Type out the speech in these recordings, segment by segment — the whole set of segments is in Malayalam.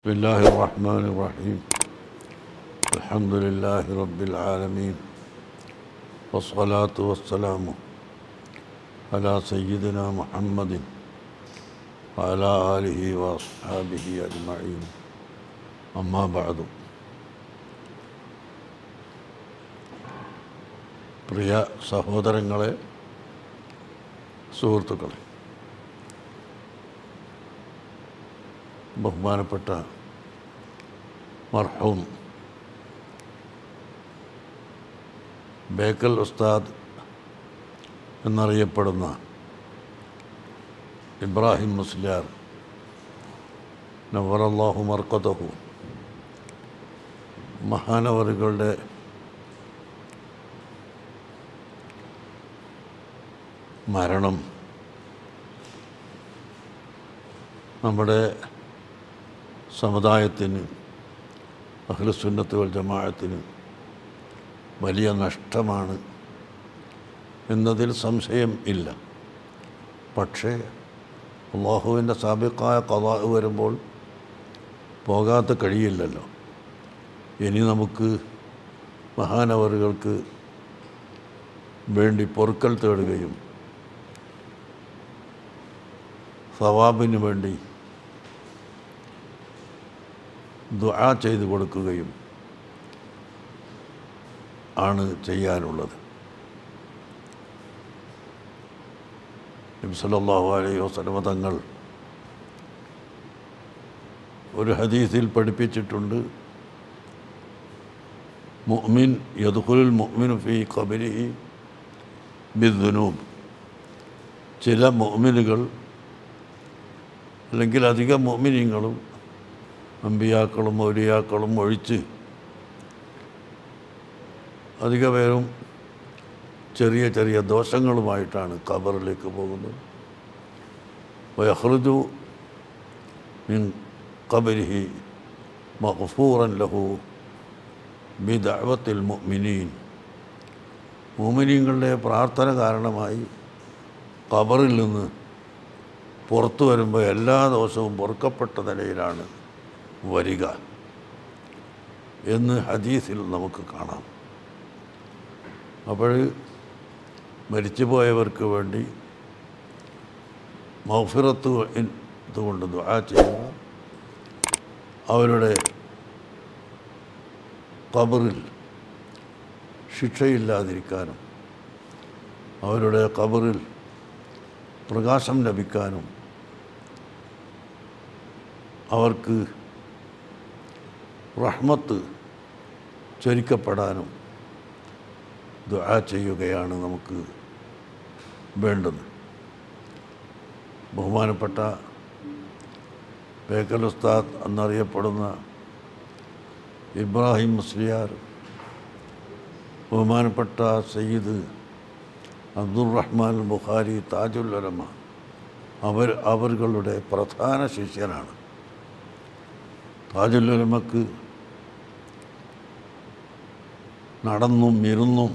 بسم الله الرحمن الرحيم الحمد لله رب العالمين والصلاة والسلام على سيدنا محمد وعلى آله وأصحابه أجمعين أما بعد പ്രിയ സഹോദരങ്ങളെ സുഹൃത്തുക്കളെ ബഹുമാനപ്പെട്ട മർഹൂം ബേക്കൽ ഉസ്താദ് എന്നറിയപ്പെടുന്ന ഇബ്രാഹിം മുസ്ലിയാർ നവറല്ലാഹു മർക്കതഹു മഹാനവറുകളുടെ മരണം നമ്മുടെ സമുദായത്തിന് അഖിലസുന്നത്ത് വൽ ജമാഅത്തിന് വലിയ നഷ്ടമാണ് എന്നതിൽ സംശയം ഇല്ല പക്ഷേ അള്ളാഹുവിൻ്റെ സാബിക്കായ കഥ വരുമ്പോൾ പോകാത്ത കഴിയില്ലല്ലോ ഇനി നമുക്ക് മഹാനവറുകൾക്ക് വേണ്ടി പൊറുക്കൽ തേടുകയും സവാബിന് വേണ്ടി ദുആ ചെയ്തു കൊടുക്കുകയും ആണ് ചെയ്യാനുള്ളത് നബ്സല്ലാഹു അലൈഹി വസല്ലമ തങ്ങൾ ഒരു ഹദീസിൽ പഠിപ്പിച്ചിട്ടുണ്ട് മുഅ്മിൻ യദ്ഖുലുൽ മുഅ്മിനു ഫീ ഖബരിഹി ബിദ്ദുനൂബ് ചില മുഅ്മിനുകൾ അല്ലെങ്കിൽ അധികം മുഅ്മിനീങ്ങളും അമ്പിയാക്കളും മൗലിയാക്കളും ഒഴിച്ച് അധിക പേരും ചെറിയ ചെറിയ ദോഷങ്ങളുമായിട്ടാണ് ഖബറിലേക്ക് പോകുന്നത് വയഹ്റുജു മിൻ ഖബരിഹി മഖ്ഫൂറൻ ലഹു ബിദഅവത്തിൽ മുഅ്മിനീൻ മുഅ്മിനീങ്ങളുടെ പ്രാർത്ഥന കാരണമായി ഖബറിൽ നിന്ന് പുറത്തു വരുമ്പോൾ എല്ലാ ദിവസവും പൊറുക്കപ്പെട്ട നിലയിലാണ് വരിക എന്ന് ഹദീസിൽ നമുക്ക് കാണാം അപ്പോൾ മരിച്ചുപോയവർക്ക് വേണ്ടി മൗഫിറത്ത് കൊണ്ട് ദുആ ചെയ്യുക അവരുടെ കബറിൽ ശിക്ഷയില്ലാതിരിക്കാനും അവരുടെ കബറിൽ പ്രകാശം ലഭിക്കാനും അവർക്ക് റഹ്മത്ത് ചൊരിക്കപ്പെടാനും ദുആ ചെയ്യുകയാണ് നമുക്ക് വേണ്ടത് ബഹുമാനപ്പെട്ട ബേക്കൽ ഉസ്താദ് എന്നറിയപ്പെടുന്ന ഇബ്രാഹിം മുസ്ലിയാർ ബഹുമാനപ്പെട്ട സയ്യിദ് അബ്ദുറഹ്മാൻ ബുഖാരി താജുൽ ഉലമ അവർ അവരുടെ പ്രധാന ശിഷ്യനാണ് താജുൽ ഉലമക്ക് നടന്നും ഇരുന്നും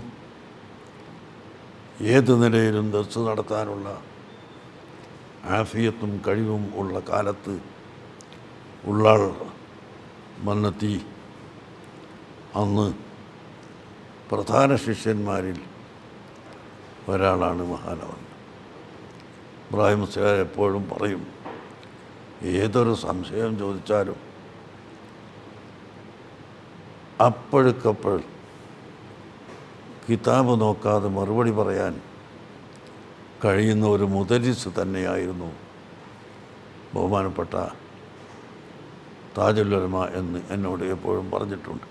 ഏത് നിലയിലും ദർസ് നടത്താനുള്ള ആഫിയത്തും കഴിവും ഉള്ള കാലത്ത് ഉള്ളാൾ വന്നെത്തി അന്ന് പ്രധാന ശിഷ്യന്മാരിൽ ഒരാളാണ് മഹാനവൻ ഇബ്രാഹിം മുസ്ലിയാർ എപ്പോഴും പറയും ഏതൊരു സംശയം ചോദിച്ചാലും അപ്പോഴക്കപ്പോൾ കിതാബ് നോക്കാതെ മറുപടി പറയാൻ കഴിയുന്ന ഒരു മുദരിസ് തന്നെയായിരുന്നു ബഹുമാനപ്പെട്ട താജുല്ലമ എന്ന് എന്നോട് എപ്പോഴും പറഞ്ഞിട്ടുണ്ട്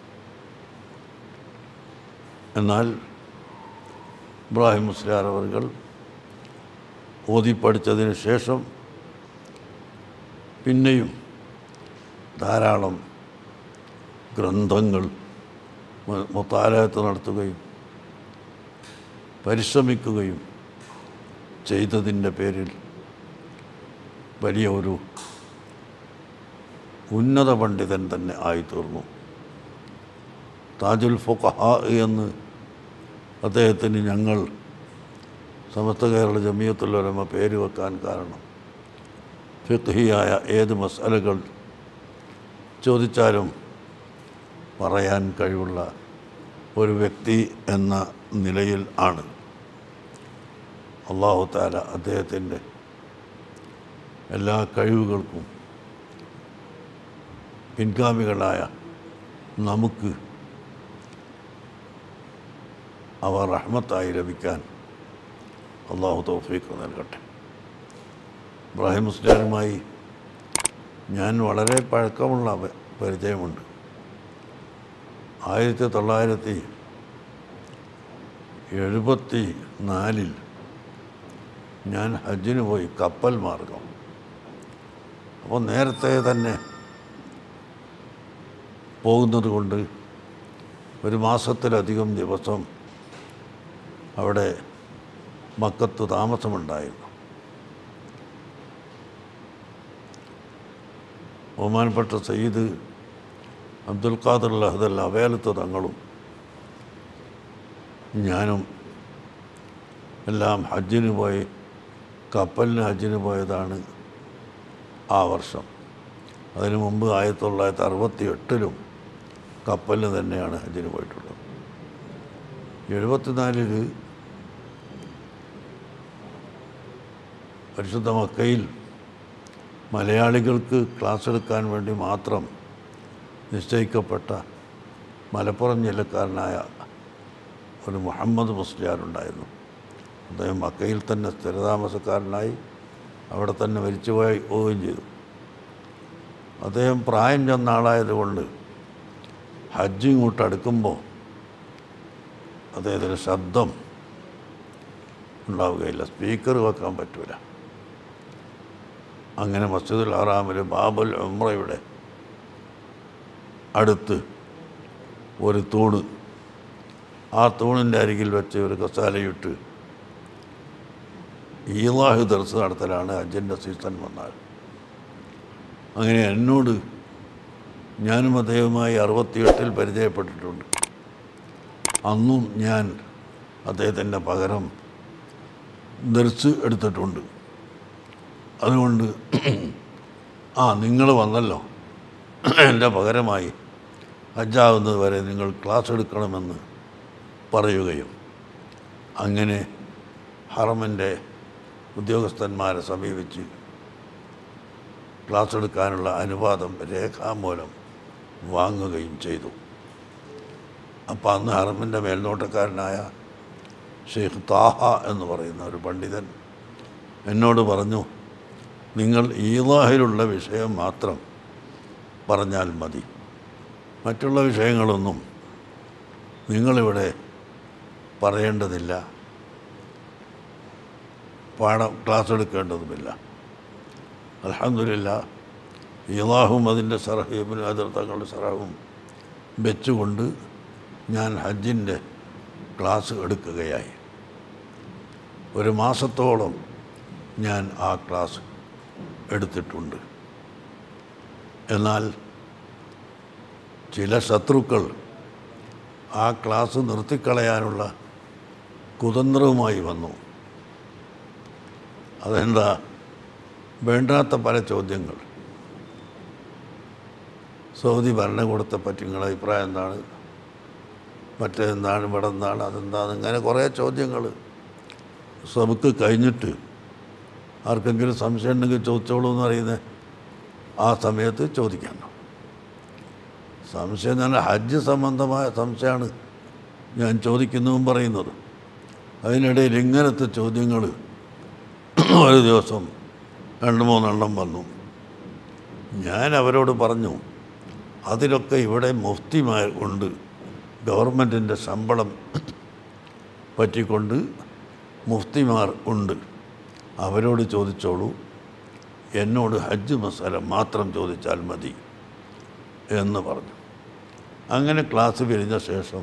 എന്നാൽ ഇബ്രാഹിം മുസ്ലിയാർ അവർ ഓതി പഠിച്ചതിന് ശേഷം പിന്നെയും ധാരാളം ഗ്രന്ഥങ്ങൾ മുത്താലയത്ത് നടത്തുകയും പരിശ്രമിക്കുകയും ചെയ്തതിൻ്റെ പേരിൽ വലിയ ഒരു ഉന്നത പണ്ഡിതൻ തന്നെ ആയിത്തീർന്നു താജുൽ ഫുഖഹ എന്ന് അദ്ദേഹത്തിന് ഞങ്ങൾ സമസ്ത കേരള ജമിയത്തുള്ളവരമ്മ പേര് വെക്കാൻ കാരണം ഫിഖ്ഹിയായ ഏത് മസാലകൾ ചോദിച്ചാലും പറയാൻ കഴിവുള്ള ഒരു വ്യക്തി എന്ന നിലയിൽ ആണ് അള്ളാഹു താല അദ്ദേഹത്തിൻ്റെ എല്ലാ കഴിവുകൾക്കും പിൻഗാമികളായ നമുക്ക് അവ റഹ്മത്തായി ലഭിക്കാൻ അള്ളാഹു തൗഫീഖ് നൽകട്ടെ ഇബ്രാഹിം മുസ്ലിയാരുമായി ഞാൻ വളരെ പഴക്കമുള്ള പ- പരിചയമുണ്ട് ആയിരത്തി തൊള്ളായിരത്തി എഴുപത്തി നാലിൽ ഞാൻ ഹജ്ജിന് പോയി കപ്പൽ മാർഗം അപ്പോൾ നേരത്തെ തന്നെ പോകുന്നത് കൊണ്ട് ഒരു മാസത്തിലധികം ദിവസം അവിടെ മക്കത്ത് താമസമുണ്ടായിരുന്നു ബഹുമാനപ്പെട്ട സയ്യിദ് അബ്ദുൽ ഖാദർ ലഹദൽ അവേലത്ത് തങ്ങളും ഞാനും എല്ലാം ഹജ്ജിന് പോയി കപ്പലിന് ഹജ്ജിന് പോയതാണ് ആ വർഷം അതിനു മുമ്പ് ആയിരത്തി തൊള്ളായിരത്തി അറുപത്തി എട്ടിലും കപ്പലിന് തന്നെയാണ് ഹജ്ജിന് പോയിട്ടുള്ളത് എഴുപത്തിനാലിൽ പരിശുദ്ധ മക്കയിൽ മലയാളികൾക്ക് ക്ലാസ് എടുക്കാൻ വേണ്ടി മാത്രം നിശ്ചയിക്കപ്പെട്ട മലപ്പുറം ജില്ലക്കാരനായ ഒരു മുഹമ്മദ് മുസ്ലിയാരുണ്ടായിരുന്നു അദ്ദേഹം മക്കയിൽ തന്നെ സ്ഥിരതാമസക്കാരനായി അവിടെ തന്നെ മരിച്ചുപോയി പോവുകയും ചെയ്തു അദ്ദേഹം പ്രായം ചെന്ന ആളായതുകൊണ്ട് ഹജ്ജ് ഇങ്ങോട്ട് അടുക്കുമ്പോൾ അദ്ദേഹത്തിന് ശബ്ദം ഉണ്ടാവുകയില്ല സ്പീക്കർ വെക്കാൻ പറ്റൂല അങ്ങനെ മസ്ജിദുൽ ഹറാമിൽ ബാബുൽ ഉമ്രയുടെ അടുത്ത് ഒരു തൂണ് ആ തൂണിൻ്റെ അരികിൽ വെച്ച് ഒരു കസാലയിട്ട് ഈലാഹ് ദർസ് നടത്തലാണ് ഹജ്ജിൻ്റെ സീസൺ വന്നാൽ അങ്ങനെ എന്നോട് ഞാനും അദ്ദേഹവുമായി അറുപത്തിയെട്ടിൽ പരിചയപ്പെട്ടിട്ടുണ്ട് അന്നും ഞാൻ അദ്ദേഹത്തിൻ്റെ പകരം ദർസ് എടുത്തിട്ടുണ്ട് അതുകൊണ്ട് ആ നിങ്ങൾ വന്നല്ലോ എൻ്റെ പകരമായി ഹജ്ജാവുന്നത് വരെ നിങ്ങൾ ക്ലാസ് എടുക്കണമെന്ന് പറയുകയും അങ്ങനെ ഹറമിൻ്റെ ഉദ്യോഗസ്ഥന്മാരെ സമീപിച്ച് ക്ലാസ് എടുക്കാനുള്ള അനുവാദം രേഖാമൂലം വാങ്ങുകയും ചെയ്തു അപ്പോൾ അന്ന് ഹറമിൻ്റെ മേൽനോട്ടക്കാരനായ ഷെയ്ഖ് താഹ എന്ന് പറയുന്ന ഒരു പണ്ഡിതൻ എന്നോട് പറഞ്ഞു നിങ്ങൾ ഈലാഹിലുള്ള വിഷയം മാത്രം പറഞ്ഞാൽ മതി മറ്റുള്ള വിഷയങ്ങളൊന്നും നിങ്ങളിവിടെ പറയേണ്ടതില്ല പാഠം ക്ലാസ് എടുക്കേണ്ടതുമില്ല അലഹമില്ല ഇലാഹും അതിൻ്റെ സറഹീബിനും അതിർത്തങ്ങളുടെ സറഹും വെച്ചുകൊണ്ട് ഞാൻ ഹജ്ജിൻ്റെ ക്ലാസ് എടുക്കുകയായി ഒരു മാസത്തോളം ഞാൻ ആ ക്ലാസ് എടുത്തിട്ടുണ്ട് എന്നാൽ ചില ശത്രുക്കൾ ആ ക്ലാസ് നിർത്തിക്കളയാനുള്ള കുതന്ത്രവുമായി വന്നു അതെന്താ വേണ്ടാത്ത പല ചോദ്യങ്ങൾ സൗദി ഭരണകൂടത്തെ പറ്റി നിങ്ങളുടെ അഭിപ്രായം എന്താണ് മറ്റേന്താണ് ഇവിടെ എന്താണ് അതെന്താണ് ഇങ്ങനെ കുറേ ചോദ്യങ്ങൾ സബക്ക് കഴിഞ്ഞിട്ട് ആർക്കെങ്കിലും സംശയം ഉണ്ടെങ്കിൽ ചോദിച്ചോളൂ എന്ന് പറയുന്നത് ആ സമയത്ത് ചോദിക്കാൻ സംശയം എന്ന് പറഞ്ഞാൽ ഹജ്ജ് സംബന്ധമായ സംശയമാണ് ഞാൻ ചോദിക്കുന്നതും പറയുന്നത് അതിനിടയിൽ ഇങ്ങനത്തെ ചോദ്യങ്ങൾ ഒരു ദിവസം രണ്ട് മൂന്നെണ്ണം വന്നു ഞാൻ അവരോട് പറഞ്ഞു അതിലൊക്കെ ഇവിടെ മുഫ്തിമാർ ഉണ്ട് ഗവൺമെൻറ്റിൻ്റെ ശമ്പളം പറ്റിക്കൊണ്ട് മുഫ്തിമാർ ഉണ്ട് അവരോട് ചോദിച്ചോളൂ എന്നോട് ഹജ്ജ് മസാല മാത്രം ചോദിച്ചാൽ മതി എന്ന് പറഞ്ഞു അങ്ങനെ ക്ലാസ് പിരിഞ്ഞ ശേഷം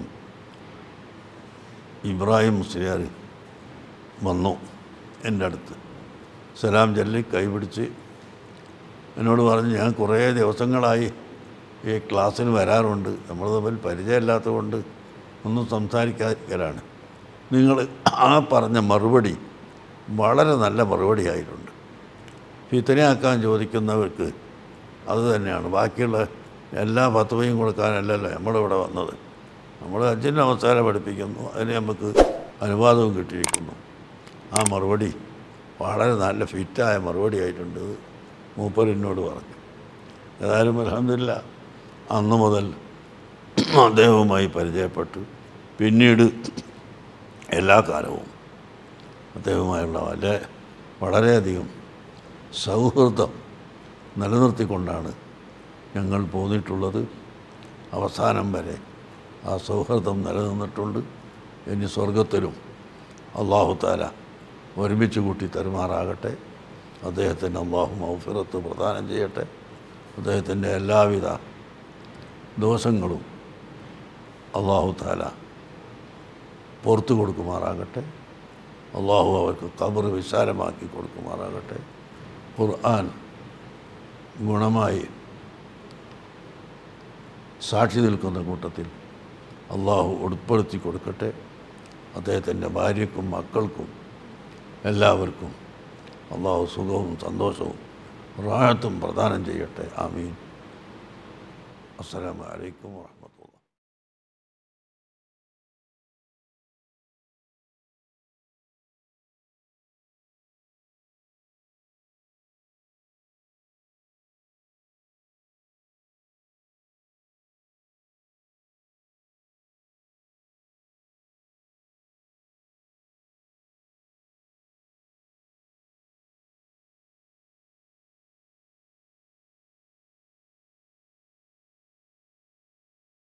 ഇബ്രാഹിം മുസ്ലിയാർ വന്നു എൻ്റെ അടുത്ത് സലാം ചൊല്ലി കൈപിടിച്ച് എന്നോട് പറഞ്ഞു ഞാൻ കുറേ ദിവസങ്ങളായി ഈ ക്ലാസ്സിന് വരാറുണ്ട് നമ്മൾ തമ്മിൽ പരിചയമില്ലാത്തതുകൊണ്ട് ഒന്നും സംസാരിക്കാതിരിക്കലാണ് നിങ്ങൾ ആ പറഞ്ഞ മറുപടി വളരെ നല്ല മറുപടി ആയിട്ടുണ്ട് ഫിത്തനയാക്കാൻ ചോദിക്കുന്നവർക്ക് അത് തന്നെയാണ് ബാക്കിയുള്ള എല്ലാ പത്തുവയും കൊടുക്കാനല്ലല്ലോ നമ്മളിവിടെ വന്നത് നമ്മൾ അച്ഛൻ്റെ അവസാനം പഠിപ്പിക്കുന്നു അതിന് നമുക്ക് അനുവാദവും കിട്ടിയിരിക്കുന്നു ആ മറുപടി വളരെ നല്ല ഫിറ്റായ മറുപടി ആയിട്ടുണ്ട് മൂപ്പർ എന്നോട് പറഞ്ഞു ഏതായാലും അലഹമില്ല അന്ന് മുതൽ അദ്ദേഹവുമായി പരിചയപ്പെട്ടു പിന്നീട് എല്ലാ കാലവും അദ്ദേഹവുമായുള്ള വളരെ വളരെയധികം സൗഹൃദം നിലനിർത്തിക്കൊണ്ടാണ് ഞങ്ങൾ പോന്നിട്ടുള്ളത് അവസാനം വരെ ആ സൗഹൃദം നിലനിന്നിട്ടുണ്ട് ഇനി സ്വർഗത്തിലും അള്ളാഹു താല ഒരുമിച്ച് കൂട്ടി തരുമാറാകട്ടെ അദ്ദേഹത്തിന് അള്ളാഹു മൗഫിറത്ത് പ്രദാനം ചെയ്യട്ടെ അദ്ദേഹത്തിൻ്റെ എല്ലാവിധ ദോഷങ്ങളും അള്ളാഹു താല പുറത്തു കൊടുക്കുമാറാകട്ടെ അള്ളാഹു അവർക്ക് കബർ വിശാലമാക്കി കൊടുക്കുമാറാകട്ടെ ഖുർആൻ ഗുണമായി സാക്ഷി നിൽക്കുന്ന കൂട്ടത്തിൽ അള്ളാഹു ഉൾപ്പെടുത്തി കൊടുക്കട്ടെ അദ്ദേഹത്തിൻ്റെ ഭാര്യയ്ക്കും മക്കൾക്കും എല്ലാവർക്കും അള്ളാഹു സുഖവും സന്തോഷവും റാഹത്തും പ്രദാനം ചെയ്യട്ടെ ആമീൻ അസ്സലാമു അലൈക്കും വാ